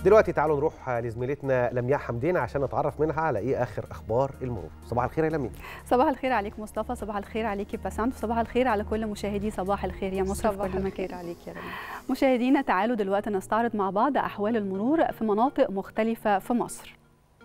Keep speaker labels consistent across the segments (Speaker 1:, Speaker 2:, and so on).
Speaker 1: دلوقتي تعالوا نروح لزميلتنا لمياء حمدين عشان نتعرف منها على ايه اخر اخبار المرور صباح الخير يا لمياء
Speaker 2: صباح الخير عليك مصطفى صباح الخير عليكي بسنت وصباح الخير على كل مشاهدي صباح الخير يا مصر
Speaker 3: صباح
Speaker 2: في كل
Speaker 3: الخير
Speaker 2: مكان
Speaker 3: عليك يا رنا
Speaker 2: مشاهدينا تعالوا دلوقتي نستعرض مع بعض احوال المرور في مناطق مختلفه في مصر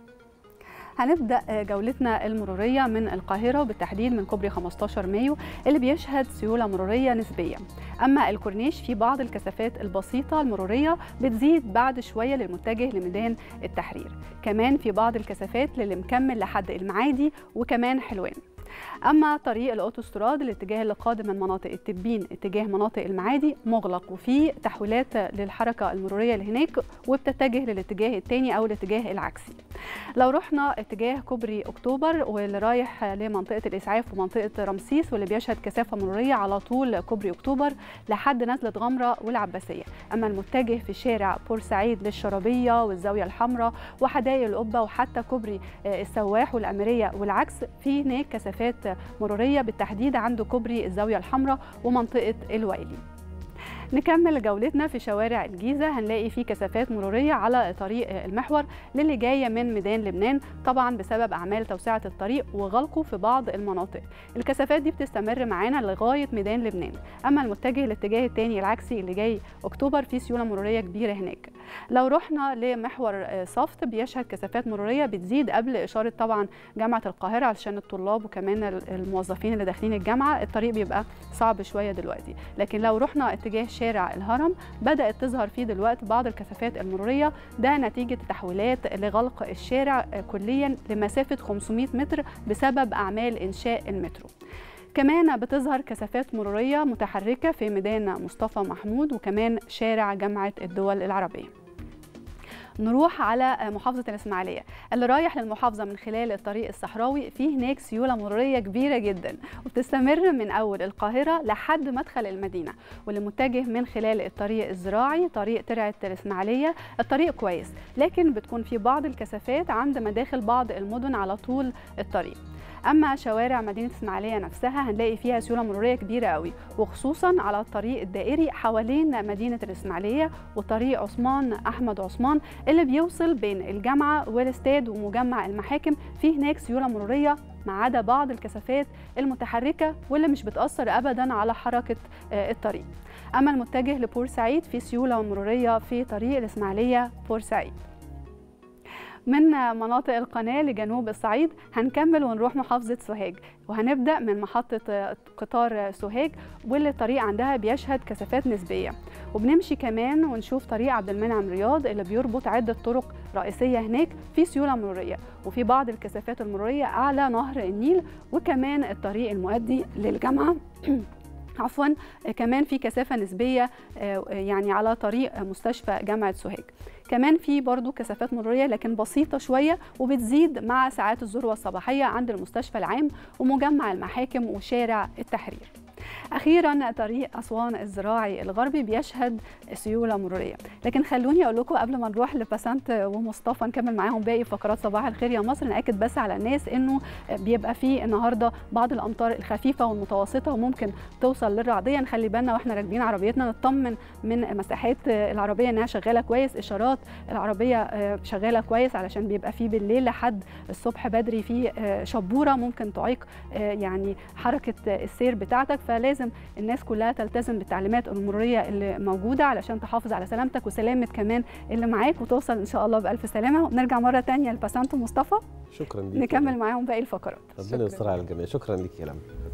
Speaker 2: هنبدا جولتنا المروريه من القاهره وبالتحديد من كوبري 15 مايو اللي بيشهد سيوله مروريه نسبيه اما الكورنيش في بعض الكثافات البسيطه المروريه بتزيد بعد شويه للمتجه لميدان التحرير كمان في بعض الكثافات للي مكمل لحد المعادي وكمان حلوان اما طريق الاوتوستراد الاتجاه اللي قادم من مناطق التبين اتجاه مناطق المعادي مغلق وفي تحويلات للحركه المروريه اللي هناك وبتتجه للاتجاه الثاني او الاتجاه العكسي لو رحنا اتجاه كوبري اكتوبر واللي رايح لمنطقه الاسعاف ومنطقه رمسيس واللي بيشهد كثافه مروريه على طول كوبري اكتوبر لحد نزله غمره والعباسيه اما المتجه في شارع بورسعيد للشرابيه والزاويه الحمراء وحدائق القبه وحتى كوبري السواح والاميريه والعكس في هناك كثافات مروريه بالتحديد عند كوبري الزاويه الحمراء ومنطقه الويلي نكمل جولتنا في شوارع الجيزة هنلاقي في كثافات مرورية على طريق المحور للي جاية من ميدان لبنان طبعا بسبب أعمال توسعة الطريق وغلقه في بعض المناطق الكثافات دي بتستمر معانا لغاية ميدان لبنان أما المتجه الاتجاه الثاني العكسي اللي جاي أكتوبر في سيولة مرورية كبيرة هناك لو رحنا لمحور صفت بيشهد كثافات مرورية بتزيد قبل إشارة طبعا جامعة القاهرة علشان الطلاب وكمان الموظفين اللي داخلين الجامعة الطريق بيبقى صعب شوية دلوقتي لكن لو رحنا اتجاه شارع الهرم بدأت تظهر فيه دلوقتي بعض الكثافات المرورية ده نتيجة تحويلات لغلق الشارع كليا لمسافة 500 متر بسبب أعمال إنشاء المترو كمان بتظهر كثافات مرورية متحركة في ميدان مصطفى محمود وكمان شارع جامعة الدول العربية نروح على محافظة الإسماعيلية اللي رايح للمحافظة من خلال الطريق الصحراوي في هناك سيولة مرورية كبيرة جدا وبتستمر من أول القاهرة لحد مدخل المدينة واللي متجه من خلال الطريق الزراعي طريق ترعة الإسماعيلية الطريق كويس لكن بتكون في بعض الكثافات عند مداخل بعض المدن على طول الطريق اما شوارع مدينه اسماعيليه نفسها هنلاقي فيها سيوله مروريه كبيره قوي وخصوصا على الطريق الدائري حوالين مدينه الاسماعيليه وطريق عثمان احمد عثمان اللي بيوصل بين الجامعه والاستاد ومجمع المحاكم في هناك سيوله مروريه ما عدا بعض الكثافات المتحركه واللي مش بتاثر ابدا على حركه الطريق اما المتجه لبورسعيد في سيوله مروريه في طريق الاسماعيليه بورسعيد من مناطق القناة لجنوب الصعيد هنكمل ونروح محافظة سوهاج وهنبدأ من محطة قطار سوهاج واللي الطريق عندها بيشهد كثافات نسبية وبنمشي كمان ونشوف طريق عبد المنعم رياض اللي بيربط عدة طرق رئيسية هناك في سيولة مرورية وفي بعض الكثافات المرورية أعلى نهر النيل وكمان الطريق المؤدي للجامعة عفوا كمان في كثافه نسبيه يعني على طريق مستشفى جامعه سوهاج كمان في برضو كثافات مروريه لكن بسيطه شويه وبتزيد مع ساعات الذروه الصباحيه عند المستشفى العام ومجمع المحاكم وشارع التحرير اخيرا طريق اسوان الزراعي الغربي بيشهد سيوله مروريه لكن خلوني اقول لكم قبل ما نروح لبسنت ومصطفى نكمل معاهم باقي فقرات صباح الخير يا مصر ناكد بس على الناس انه بيبقى في النهارده بعض الامطار الخفيفه والمتوسطه وممكن توصل للرعديه نخلي بالنا واحنا راكبين عربيتنا نطمن من مساحات العربيه انها شغاله كويس اشارات العربيه شغاله كويس علشان بيبقى في بالليل لحد الصبح بدري في شبوره ممكن تعيق يعني حركه السير بتاعتك فلازم الناس كلها تلتزم بالتعليمات المروريه اللي موجوده علشان تحافظ على سلامتك وسلامه كمان اللي معاك وتوصل ان شاء الله بالف سلامه ونرجع مره ثانيه لبسنت ومصطفى
Speaker 1: شكرا ليك
Speaker 2: نكمل معاهم باقي الفقرات
Speaker 1: ربنا يستر على الجميع شكرا ليك يا لمياء